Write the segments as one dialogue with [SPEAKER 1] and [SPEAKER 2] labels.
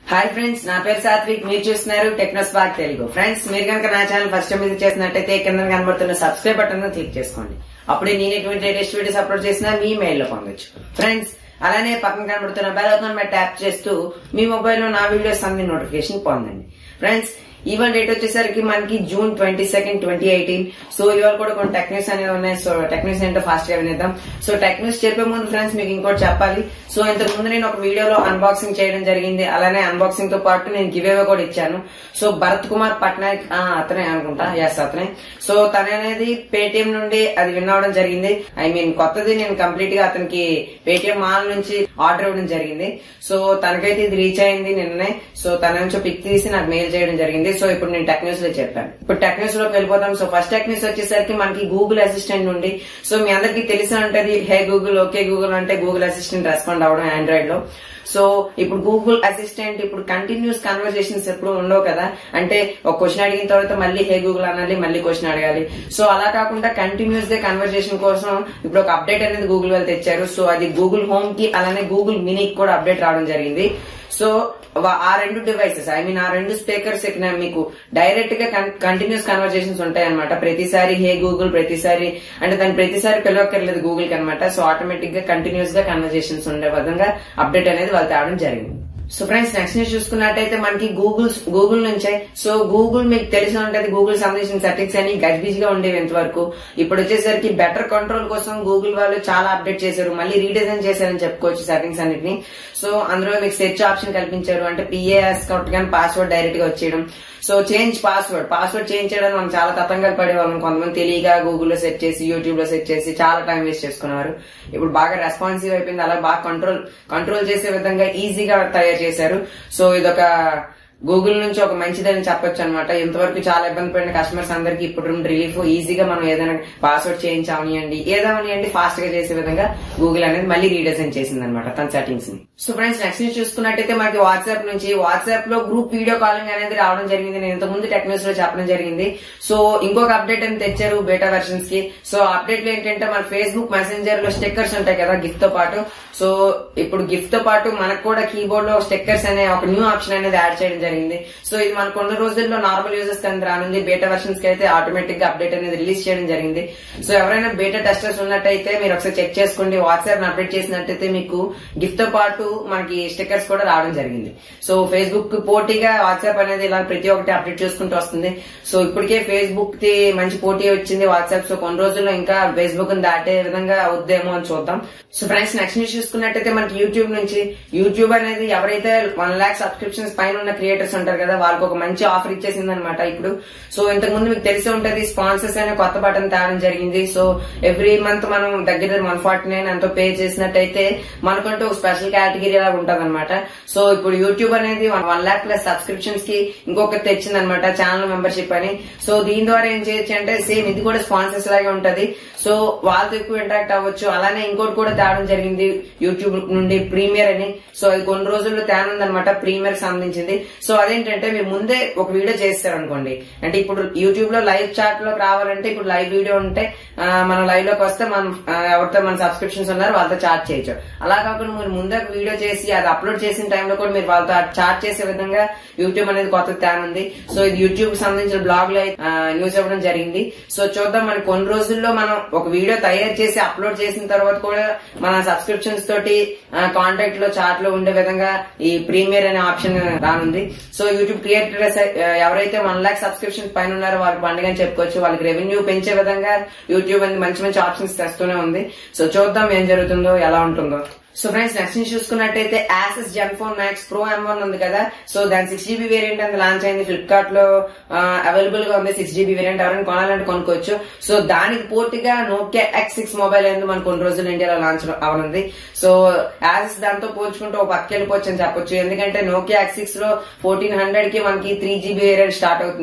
[SPEAKER 1] hi friends నా పేరు సాత్విక్ మీరు చూస్తున్నారు టెక్నోస్పార్క్ తెలుగు ఫ్రెండ్స్ మీరు కనుక నా ఛానల్ ఫస్ట్ టైం విజిట్ చేసినట్టయితే కింద కనబడుతున్న సబ్స్క్రైబ్ బటన్ క్లిక్ చేసుకోండి అప్పుడే నేను ఎటువంటి లేటెస్ట్ వీడియోస్ అప్లోడ్ చేసినా మీ మెయిల్ లో పొందొచ్చు ఫ్రెండ్స్ అలానే పక్కన కనబడుతున్న బెల్ ఐకాన్ మీద ట్యాప్ చేస్తూ మీ మొబైల్ లో నా వీడియోస్ అంది నోటిఫికేషన్ పొందండి ఫ్రెండ్స్ ఈవెంట్ డేట్ వచ్చేసరికి మనకి June twenty second twenty eighteen so ఇవాళ కూడా కొన్ని టెక్ న్యూస్ అనేవి ఉన్నాయి సో టెక్ న్యూస్ ఏంటో ఫాస్ట్ గా వినేద్దాం సో టెక్ న్యూస్ చెప్పే ముందు ఫ్రెండ్స్ మీకు ఇంకోటి చెప్పాలి సో ఇంతకు ముందు నేను ఒక వీడియోలో అన్బాక్సింగ్ చేయడం జరిగింది అలానే అన్బాక్సింగ్ తో పాటు నేను గివ్ అవే కూడా ఇచ్చాను సో భరత్ కుమార్ పట్నాయక్ ఆ, అతనే అనుకుంటా ఎస్ అతనే సో తన అనేది పేటిఎం నుండి అది విన్ అవడం జరిగింది ఐ మీన్ కొత్తది నేను కంప్లీట్ గా అతనికి పేటిఎం మాల్ నుంచి ఆర్డర్ ఇవ్వడం జరిగింది సో తనకైతే ఇది రీచ్ అయింది నిన్నే సో తన నుంచి పిక్ తీసి నాకు మెయిల్ చేయడం జరిగింది సో ఇప్పుడు నేను టెక్ న్యూస్ లో చెప్పాను ఇప్పుడు టెక్ న్యూస్ లోకి వెళ్ళిపోతాం సో ఫస్ట్ టెక్ న్యూస్ వచ్చేసరికి మనకి గూగుల్ అసిస్టెంట్ నుండి సో మీ అందరికీ తెలిసి ఉంటది హే గూగుల్ ఓకే గూగుల్ అంటే గూగుల్ అసిస్టెంట్ రెస్పాండ్ అవడం ఆండ్రాయిడ్ లో సో ఇప్పుడు గూగుల్ అసిస్టెంట్ ఇప్పుడు కంటిన్యూస్ కన్వర్సేషన్స్ ఎప్పుడు ఉండవు కదా అంటే ఒక క్వశ్చన్ అడిగిన తర్వాత మళ్ళీ హే గూగుల్ అనాలి మళ్ళీ క్వశ్చన్ అడగాలి సో అలా కాకుండా కంటిన్యూస్ గా కన్వర్సేషన్ కోసం ఇప్పుడు ఒక అప్డేట్ అనేది గూగుల్ వాళ్ళు తెచ్చారు సో అది గూగుల్ హోమ్ కి అలానే గూగుల్ మినీకి కూడా అప్డేట్ రావడం జరిగింది సో వా- ఆ రెండు డివైసెస్ ఐ మీన్ ఆ రెండు స్పీకర్స్ మీకు డైరెక్ట్ గా కంటిన్యూస్ కన్వర్సేషన్స్ ఉంటాయన్నమాట ప్రతిసారి హే గూగుల్ ప్రతిసారి అంటే దాని ప్రతిసారి పిలవక్కర్లేదు గూగుల్ కి అనమాట సో ఆటోమేటిక్ గా కంటిన్యూస్ గా కన్వర్సేషన్స్ ఉండే విధంగా అప్డేట్ అనేది వాళ్ళు తేవడం జరిగింది సో ఫ్రెండ్స్ నెక్స్ట్ న్యూస్ చూసుకున్నట్టయితే మనకి గూగుల్ గూగుల్ నుంచే సో గూగుల్ మీకు తెలిసి ఉంటది గూగుల్ సంబంధించిన సెట్టింగ్స్ అని గజిబిజిగా ఉండేవి ఇంతవరకు ఇప్పుడు వచ్చేసరికి బెటర్ కంట్రోల్ కోసం గూగుల్ వాళ్ళు చాలా అప్డేట్ చేశారు మళ్ళీ రీడిజైన్ చేశారని చెప్పుకోవచ్చు సెట్టింగ్స్ అన్నిటిని సో అందులో మీకు సెర్చ్ ఆప్షన్ కల్పించారు అంటే పిఏఎస్ కౌట్ కానీ పాస్వర్డ్ డైరెక్ట్ గా వచ్చేయడం so change password password change చేయడానికి మనం చాలా తతంగాలు పడేవాళ్ళం కొంతమంది తెలియక గూగుల్లో సెట్ చేసి యూట్యూబ్ లో సెట్ చేసి చాలా టైం వేస్ట్ చేసుకున్నారు ఇప్పుడు బాగా రెస్పాన్సివ్ అయిపోయింది అలా బాగా కంట్రోల్ కంట్రోల్ చేసే విధంగా ఈజీగా తయారు చేశారు సో ఇదొక గూగుల్ నుంచి ఒక మంచిదని చెప్పొచ్చు అనమాట ఇంతవరకు చాలా ఇబ్బంది పడిన కస్టమర్స్ అందరికి ఇప్పుడు రిలీఫ్ ఈజీగా మనం ఏదైనా పాస్వర్డ్ చేంజ్ అవనియండి ఏదవనియండి ఫాస్ట్ గా చేసే విధంగా గూగుల్ అనేది మళ్ళీ రీడిజైన్ చేసింది అనమాట తన సెట్టింగ్స్ ని సో ఫ్రెండ్స్ నెక్స్ట్ న్యూస్ చూసుకున్నట్టయితే మనకి వాట్సాప్ నుంచి వాట్సాప్ లో గ్రూప్ వీడియో కాలింగ్ అనేది రావడం జరిగింది నేను ఇంతకుముందు టెక్ న్యూస్ లో చెప్పడం జరిగింది సో ఇంకొక అప్డేట్ అని తెచ్చారు బేటా వెర్షన్స్ కి సో అప్డేట్ లో ఏంటంటే మన ఫేస్బుక్ మెసెంజర్ లో స్టిక్కర్స్ ఉంటాయి కదా గిఫ్ట్ తో పాటు సో ఇప్పుడు గిఫ్ట్ తో పాటు మనకు కూడా కీబోర్డ్ లో స్టిక్కర్స్ అనే ఒక న్యూ ఆప్షన్ అనేది యాడ్ చేయడం జరిగింది సో ఇది మన కొన్ని రోజుల్లో నార్మల్ యూజర్స్ కింద రానుంది బేటా వెర్షన్స్ కి అయితే ఆటోమేటిక్ గా అప్డేట్ అనేది రిలీజ్ చేయడం జరిగింది సో ఎవరైనా బేటా టెస్టర్స్ ఉన్నట్టయితే మీరు ఒకసారి చెక్ చేసుకోండి వాట్సాప్ అప్డేట్ చేసినట్టయితే మీకు గిఫ్ట్ తో పాటు మనకి స్టిక్కర్స్ కూడా రావడం జరిగింది సో ఫేస్బుక్ పోటీగా వాట్సాప్ అనేది ఇలా ప్రతి ఒక్కటి అప్డేట్ చేసుకుంటూ వస్తుంది సో ఇప్పటికే ఫేస్బుక్ కి మంచి పోటీ వచ్చింది వాట్సాప్ సో కొన్ని రోజుల్లో ఇంకా ఫేస్బుక్ దాటే విధంగా అవుద్దేమో అని చూద్దాం సో ఫ్రెండ్స్ నెక్స్ట్ న్యూస్ చూసుకున్నట్టయితే మనకి యూట్యూబ్ నుంచి యూట్యూబ్ అనేది ఎవరైతే వన్ లాక్ సబ్స్క్రిప్షన్స్ పైన ఉన్న క్రియేటర్స్ ఉంటారు కదా వాళ్ళకి ఒక మంచి ఆఫర్ ఇచ్చేసింది అనమాట ఇప్పుడు సో ఇంతకు ముందు మీకు తెలిసి ఉంటది స్పాన్సర్స్ అనే కొత్త బటన్ తేవడం జరిగింది సో ఎవ్రీ మంత్ మనం దగ్గర వన్ ఫార్టీ నైన్ ఎంతో పే చేసినట్టయితే మనకంటూ ఒక స్పెషల్ కేటగిరీ లాగా ఉంటది అనమాట సో ఇప్పుడు యూట్యూబ్ అనేది వన్ లాక్ ప్లస్ సబ్స్క్రిప్షన్స్ కి ఇంకొక తెచ్చింది అనమాట ఛానల్ మెంబర్షిప్ అని సో దీని ద్వారా ఏం చేయొచ్చు అంటే సేమ్ ఇది కూడా స్పాన్సర్స్ లాగే ఉంటది సో వాళ్ళతో ఎక్కువ ఇంటరాక్ట్ అవ్వచ్చు అలానే ఇంకోటి కూడా తేవడం జరిగింది యూట్యూబ్ నుండి ప్రీమియర్ అని సో అది కొన్ని రోజుల్లో తేనుందనమాట ప్రీమియర్ కి సంబంధించింది సో అదేంటంటే మీరు ముందే ఒక వీడియో చేస్తారు అనుకోండి అంటే ఇప్పుడు యూట్యూబ్ లో లైవ్ చాట్ లోకి రావాలంటే ఇప్పుడు లైవ్ వీడియో ఉంటే ఆ, మనం లైవ్ లోకి వస్తే మనం ఆ, ఎవరితో మన సబ్స్క్రిప్షన్స్ ఉన్నారో వాళ్ళతో చాట్ చేయొచ్చు అలా కాకుండా మీరు ముందే ఒక వీడియో చేసి అది అప్లోడ్ చేసిన టైంలో కూడా మీరు వాళ్ళతో చాట్ చేసే విధంగా యూట్యూబ్ అనేది కొత్త తేనుంది సో ఇది యూట్యూబ్ కి సంబంధించిన బ్లాగ్ లో ఆ, న్యూస్ ఇవ్వడం జరిగింది సో చూద్దాం మన కొన్ని రోజుల్లో మనం ఒక వీడియో తయారు చేసి అప్లోడ్ చేసిన తర్వాత కూడా మన సబ్స్క్రిప్షన్స్ తోటి కాంటాక్ట్ లో చాట్ లో ఉండే విధంగా ఈ ప్రీమియర్ అనే ఆప్షన్ రానుంది సో యూట్యూబ్ క్రియేటర్స్ ఎవరైతే వన్ లాక్ సబ్స్క్రిప్షన్ పైన ఉన్నారో వాళ్ళకి పండుగ అని చెప్పుకోవచ్చు వాళ్ళకి రెవెన్యూ పెంచే విధంగా యూట్యూబ్ అనేది మంచి మంచి ఆప్షన్స్ తెస్తూనే ఉంది సో చూద్దాం ఏం జరుగుతుందో ఎలా ఉంటుందో సో ఫ్రెండ్స్ నెక్స్ట్ న్యూస్ చూసుకున్నట్టయితే Asus ZenFone Max Pro M one ఉంది కదా సో దాని సిక్స్ జీబీ వేరియంట్ అనేది లాంచ్ అయింది ఫ్లిప్కార్ట్ లో అవైలబుల్ గా ఉంది సిక్స్ జీబీ వేరియంట్ ఎవరైనా కొనాలంటే కొనుక్కోవచ్చు సో దానికి పోటీగా నోకియా ఎక్స్ సిక్స్ మొబైల్ అనేది మనకు కొన్ని రోజులు ఇండియాలో లాంచ్ అవనుంది సో యాసెస్ దాంతో పోల్చుకుంటే ఒక పక్క వెళ్ళిపోవచ్చు అని చెప్పొచ్చు ఎందుకంటే నోకియా ఎక్స్ సిక్స్ లో ఫోర్టీన్ హండ్రెడ్ కి మనకి త్రీ జీబీ వేరియంట్ స్టార్ట్ అవుతుంది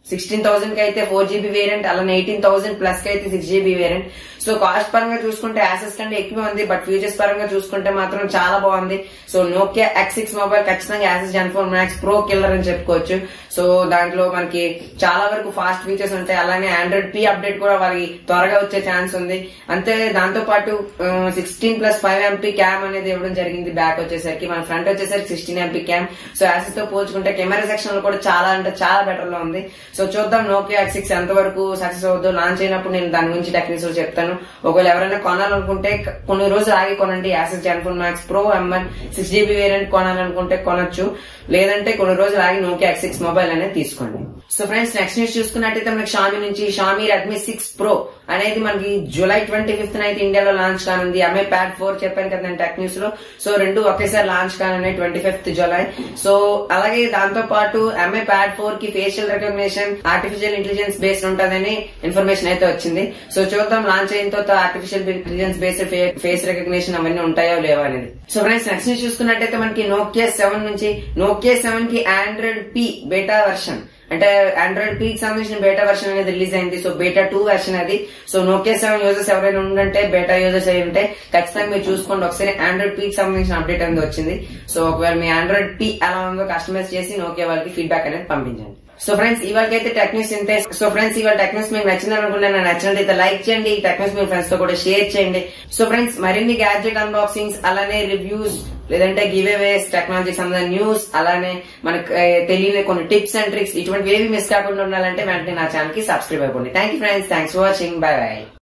[SPEAKER 1] సిక్స్టీన్ థౌసండ్ కి అయితే ఫోర్ జీబీ వేరియంట్ అలానే ఎయిటీన్ థౌసండ్ ప్లస్ కి అయితే six GB variant so cost పరంగా చూసుకుంటే యాసెస్ కంటే ఎక్కువ ఉంది బట్ ఫీచర్స్ పరంగా చూసుకుంటే మాత్రం చాలా బాగుంది so Nokia X six mobile ఖచ్చితంగా Asus Zen four Max Pro killer అని చెప్పుకోవచ్చు సో దాంట్లో మనకి చాలా వరకు ఫాస్ట్ ఫీచర్స్ ఉంటాయి అలానే ఆండ్రాయిడ్ పి అప్డేట్ కూడా వాళ్ళకి త్వరగా వచ్చే ఛాన్స్ ఉంది అంతే దాంతో పాటు sixteen plus five MP cam అనేది ఇవ్వడం జరిగింది బ్యాక్ వచ్చేసరికి మన ఫ్రంట్ వచ్చేసరికి sixteen MP cam so Asus తో పోల్చుకుంటే కెమెరా సెక్షన్ లో కూడా చాలా అంటే చాలా బెటర్ లో ఉంది సో చూద్దాం నోకియా ఎక్స్ సిక్స్ ఎంత వరకు సక్సెస్ అవుతుందో లాంచ్ అయినప్పుడు నేను దాని గురించి టెక్నిక్స్ చెప్తాను ఒకవేళ ఎవరైనా కొనాలనుకుంటే కొన్ని రోజులు ఆగి కొనండి Asus ZenFone Max Pro MN six GB variant కొనాలనుకుంటే కొనొచ్చు లేదంటే కొన్ని రోజులు ఆగి నోకియా ఎక్స్ సిక్స్ మొబైల్ అనేది తీసుకోండి సో ఫ్రెండ్స్ నెక్స్ట్ న్యూస్ చూసుకున్నట్టయితే మనకి షామీ నుంచి షామీ రెడ్మీ సిక్స్ ప్రో అనేది మనకి జూలై ట్వంటీ ఫిఫ్త్ అయితే ఇండియాలో లాంచ్ కానుంది ఎంఐ ప్యాడ్ ఫోర్ చెప్పాను కదా నేను టెక్ న్యూస్ లో సో రెండు ఒకేసారి లాంచ్ కానున్నాయి ట్వంటీ ఫిఫ్త్ జూలై సో అలాగే దాంతో పాటు ఎంఐ ప్యాడ్ ఫోర్ కి facial recognition artificial intelligence based ఉంటుందని ఇన్ఫర్మేషన్ అయితే వచ్చింది సో చూద్దాం లాంచ్ అయిన తర్వాత artificial intelligence based face recognition అవన్నీ ఉంటాయో లేవో అనేది సో ఫ్రెండ్స్ నెక్స్ట్ న్యూస్ చూసుకున్నట్టయితే మనకి నోకియా సెవెన్ నుంచి నోకియా సెవెన్ కి ఆండ్రాయిడ్ పి బేటా వర్షన్ అంటే ఆండ్రాయిడ్ పీ కి సంబంధించిన బేటా వర్షన్ అనేది రిలీజ్ అయింది సో బేటా టూ వెర్షన్ అది సో నోకియా సెవెన్ యూజర్స్ ఎవరైనా ఉండంటే బేటా యూజర్స్ అయి ఉంటే ఖచ్చితంగా మీరు చూసుకోండి ఒకసారి ఆండ్రాయిడ్ పీ కి సంబంధించిన అప్డేట్ అనేది వచ్చింది సో ఒకవేళ మీ ఆండ్రాయిడ్ పీ ఎలా ఉందో కస్టమైజ్ చేసి నోకియా వాళ్ళకి ఫీడ్బ్యాక్ అనేది పంపించండి సో ఫ్రెండ్స్ ఇవాళకైతే టెక్నిక్స్ ఇంతే సో ఫ్రెండ్స్ ఇవాళ టెక్నిక్స్ మీకు నచ్చింది అనుకుంటున్నా నచ్చినట్లయితే లైక్ చేయండి ఈ టెక్నిక్స్ మీ ఫ్రెండ్స్ తో కూడా షేర్ చేయండి సో ఫ్రెండ్స్ మరిన్ని గ్యాడ్జెట్ అన్బాక్సింగ్స్ అలానే రివ్యూస్ లేదంటే గివ్ అవేస్ టెక్నాలజీకి సంబంధించిన న్యూస్ అలానే మనకు ఏ, తెలియని కొన్ని టిప్స్ అండ్ ట్రిక్స్ ఇటువంటి ఏవి మిస్ కాకుండా ఉండాలంటే వెంటనే నా ఛానల్ కి సబ్స్క్రైబ్ అయిపోండి thank you friends thanks for watching bye by